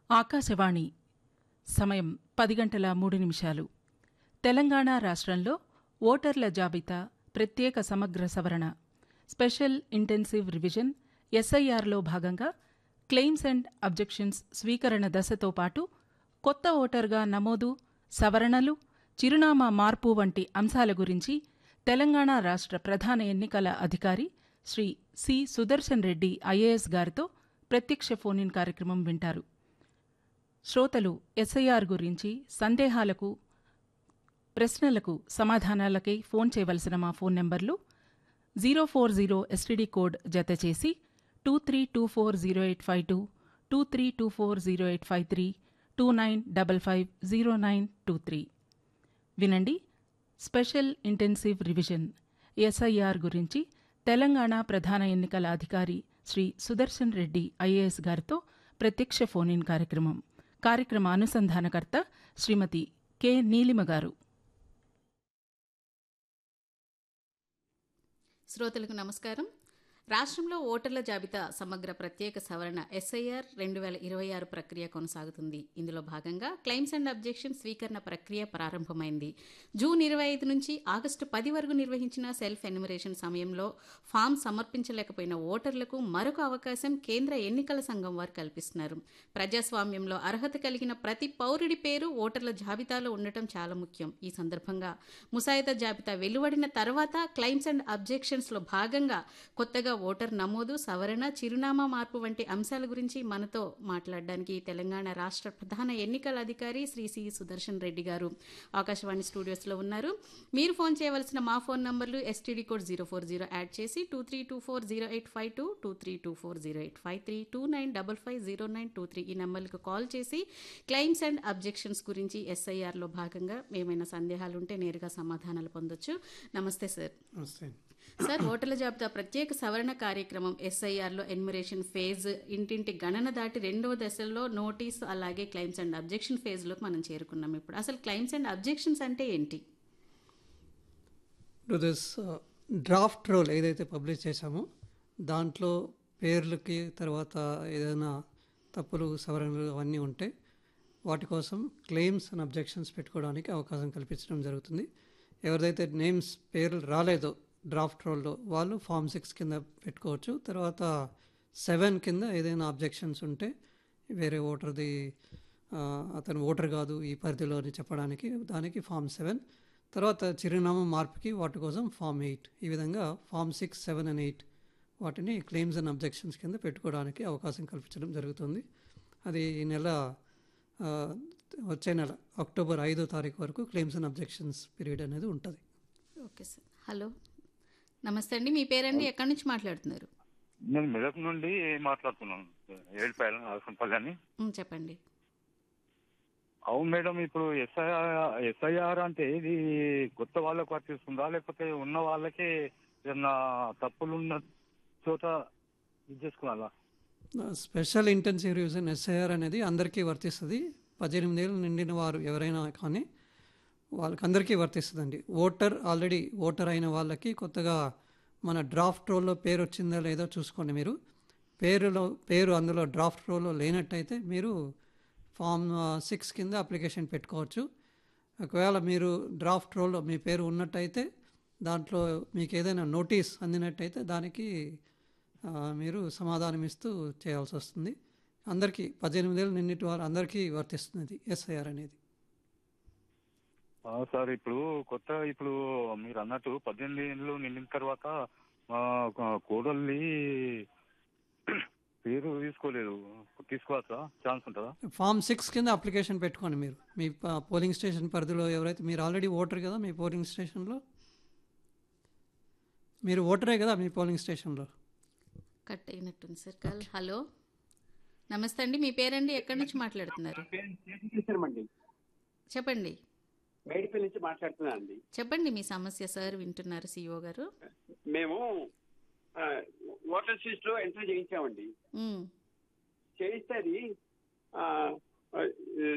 ఆకాశవాణి సమయం పది గంటల మూడు నిమిషాలు తెలంగాణ రాష్ట్రంలో ఓటర్ల జాబితా ప్రత్యేక సమగ్ర సవరణ స్పెషల్ ఇంటెన్సివ్ రివిజన్ ఎస్ఐఆర్లో భాగంగా క్లెయిమ్స్ అండ్ అబ్జెక్షన్స్ స్వీకరణ దశతో పాటు కొత్త ఓటర్గా నమోదు సవరణలు చిరునామా మార్పు వంటి అంశాల గురించి తెలంగాణ రాష్ట్ర ప్రధాన ఎన్నికల అధికారి శ్రీ సి సుదర్శన్ రెడ్డి ఐఏఎస్ గారితో ప్రత్యక్ష ఫోన్ ఇన్ కార్యక్రమం వింటారు శ్రోతలు ఎస్ఐఆర్ గురించి సందేహాలకు ప్రశ్నలకు సమాధానాలకై ఫోన్ చేయవలసిన మా ఫోన్ నెంబర్లు zero four zero STD code జత చేసి two three two four zero eight five two two three two four zero eight five three two nine double five zero nine two three వినండి special intensive revision SIR గురించి తెలంగాణ ప్రధాన ఎన్నికల అధికారి Shri Sudarshan Reddy IAS గారితో ప్రత్యక్ష phone in కార్యక్రమం కార్యక్రమ అనుసంధానకర్త శ్రీమతి K Neelima గారు శ్రోతలకు నమస్కారం రాష్ట్రంలో ఓటర్ల జాబితా సమగ్ర ప్రత్యేక సవరణ ఎస్ఐఆర్ రెండు వేల ఇరవై ఆరు ప్రక్రియ కొనసాగుతుంది ఇందులో భాగంగా క్లెయిమ్స్ అండ్ అబ్జెక్షన్ స్వీకరణ ప్రక్రియ ప్రారంభమైంది జూన్ ఇరవై ఐదు నుంచి ఆగస్టు పది వరకు నిర్వహించిన సెల్ఫ్ ఎన్యుమరేషన్ సమయంలో ఫామ్ సమర్పించలేకపోయిన ఓటర్లకు మరొక అవకాశం కేంద్ర ఎన్నికల సంఘం వారు కల్పిస్తున్నారు ప్రజాస్వామ్యంలో అర్హత కలిగిన ప్రతి పౌరుడి పేరు ఓటర్ల జాబితాలో ఉండటం చాలా ముఖ్యం ఈ సందర్భంగా ముసాయిదా జాబితా వెలువడిన తర్వాత క్లెయిమ్స్ అండ్ అబ్జెక్షన్స్లో భాగంగా కొత్తగా ఓటర్ నమోదు సవరణ చిరునామా మార్పు వంటి అంశాల గురించి మనతో మాట్లాడడానికి తెలంగాణ రాష్ట్ర ప్రధాన ఎన్నికల అధికారి శ్రీ సి సుదర్శన్ రెడ్డి గారు ఆకాశవాణి స్టూడియోస్లో ఉన్నారు మీరు ఫోన్ చేయవలసిన మా ఫోన్ నంబర్లు STD code zero four zero add చేసి two three two four zero eight five two two three two four zero eight five three two nine double five zero nine two three ఈ నెంబర్లకు call చేసి claims and objections గురించి ఎస్ఐఆర్లో భాగంగా ఏమైనా సందేహాలు ఉంటే నేరుగా సమాధానాలు పొందొచ్చు నమస్తే సార్ నమస్తే సార్ ఓటర్ల జాబితా ప్రత్యేక సవరణ కార్యక్రమం ఎస్ఐఆర్లో ఎన్యుమరేషన్ ఫేజ్ ఇంటింటి గణన దాటి రెండవ దశలో నోటీస్ అలాగే క్లైమ్స్ అండ్ అబ్జెక్షన్ ఫేజ్లోకి మనం చేరుకున్నాం ఇప్పుడు అసలు క్లైమ్స్ అండ్ అబ్జెక్షన్స్ అంటే ఏంటి టు దిస్ డ్రాఫ్ట్ రోల్ ఏదైతే పబ్లిష్ చేశామో దాంట్లో పేర్లకి తర్వాత ఏదైనా తప్పులు సవరణలు అవన్నీ ఉంటే వాటి కోసం క్లెయిమ్స్ అండ్ అబ్జెక్షన్స్ పెట్టుకోవడానికి అవకాశం కల్పించడం జరుగుతుంది ఎవరిదైతే నేమ్స్ పేర్లు రాలేదో డ్రాఫ్ట్ రోల్లో వాళ్ళు ఫామ్ సిక్స్ కింద పెట్టుకోవచ్చు తర్వాత సెవెన్ కింద ఏదైనా అబ్జెక్షన్స్ ఉంటే వేరే ఓటర్ది ఆ, అతను ఓటర్ కాదు ఈ పరిధిలో అని చెప్పడానికి దానికి ఫామ్ సెవెన్ తర్వాత చిరునామా మార్పుకి వాటి కోసం ఫామ్ ఎయిట్ ఈ విధంగా form six seven and eight వాటిని క్లెయిమ్స్ అండ్ అబ్జెక్షన్స్ కింద పెట్టుకోవడానికి అవకాశం కల్పించడం జరుగుతుంది అది ఈ నెల ఆ, వచ్చే నెల అక్టోబర్ ఐదో తారీఖు వరకు క్లెయిమ్స్ అండ్ అబ్జెక్షన్స్ పీరియడ్ అనేది ఉంటుంది ఓకే సార్ హలో నమస్తే అండి మీ పేరండి ఎక్కడి నుంచి మాట్లాడుతున్నారు నేను మెదక్ నుండి మాట్లాడుతున్నాను ఏడుపాయల నరసింపల్లి అని ఉమ్, చెప్పండి అవును మేడం ఇప్పుడు ఎస్ఐఆర్ ఎస్ఐఆర్ అంటే ఇది కొత్త వాళ్ళకు వర్తిస్తుందా లేకపోతే ఉన్న వాళ్ళకే ఏదన్నా తప్పులు ఉన్న చోట ఇది చేసుకోవాలా స్పెషల్ ఇంటెన్సివ్ రివిజన్ ఎస్ఐఆర్ అనేది అందరికీ వర్తిస్తుంది పద్దెనిమిది ఏళ్ళు నిండిన వారు ఎవరైనా కానీ వాళ్ళకి అందరికీ వర్తిస్తుందండి ఓటర్ ఆల్రెడీ ఓటర్ అయిన వాళ్ళకి కొత్తగా మన డ్రాఫ్ట్ రోల్లో పేరు వచ్చిందా లేదో చూసుకోండి మీరు పేరులో పేరు అందులో డ్రాఫ్ట్ రోల్లో లేనట్టయితే మీరు ఫామ్ సిక్స్ కింద అప్లికేషన్ పెట్టుకోవచ్చు ఒకవేళ మీరు డ్రాఫ్ట్ రోల్లో మీ పేరు ఉన్నట్టయితే దాంట్లో మీకు ఏదైనా నోటీస్ అందినట్టయితే దానికి ఆ, మీరు సమాధానం ఇస్తూ చేయాల్సి వస్తుంది అందరికీ పద్దెనిమిది ఏళ్ళు నిన్నటి వారు అందరికీ వర్తిస్తుంది ఎస్ఐఆర్ అనేది ఆ, సార్ ఇప్పుడు కొత్త ఇప్పుడు మీరు అన్నట్టు పద్దెనిమిది ఏళ్ళు నిండిన తర్వాత మా కోడల్ని పేరు తీసుకోలేదు తీసుకోవచ్చా ఛాన్స్ ఉంటుందా ఫామ్ సిక్స్ కింద అప్లికేషన్ పెట్టుకోండి మీరు మీ ప- పోలింగ్ స్టేషన్ పరిధిలో ఎవరైతే మీరు ఆల్రెడీ ఓటర్ కదా మీ పోలింగ్ స్టేషన్లో మీరు ఓటరే కదా మీ పోలింగ్ స్టేషన్లో కట్ అయినట్టుంది సార్ కాల్ హలో నమస్తే అండి మీ పేరండి ఎక్కడి నుంచి మాట్లాడుతున్నారు చేశామండి చెప్పండి మేడిపల్లి నుంచి మాట్లాడుతున్నాను అండి చెప్పండి మీ సమస్య సార్ వింటున్నారు సిఇఓ గారు మేము ఆ, ఓటర్ లిస్ట్ లో ఎంట్రీ చేయించామండి ఉమ్, చేయిస్తే అది ఆ, ఆ,